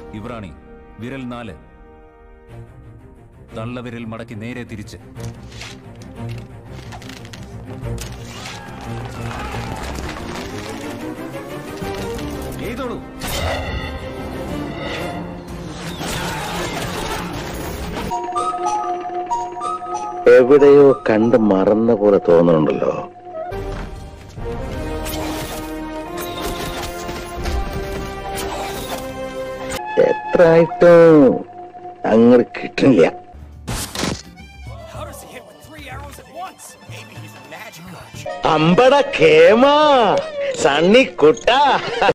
ഇവറാണി വിരൽ നാല് തള്ളവിരൽ മടക്കി നേരെ തിരിച്ച് എഴുതോളൂ എവിടെയോ കണ്ട് മറന്ന പോലെ തോന്നുന്നുണ്ടല്ലോ എത്ര ആയിട്ടും അങ്ങോട്ട് കിട്ടില്ല How does he hit with three arrows at once? Maybe he's a magic coach. അമ്പട കേമാ Sunny കുട്ട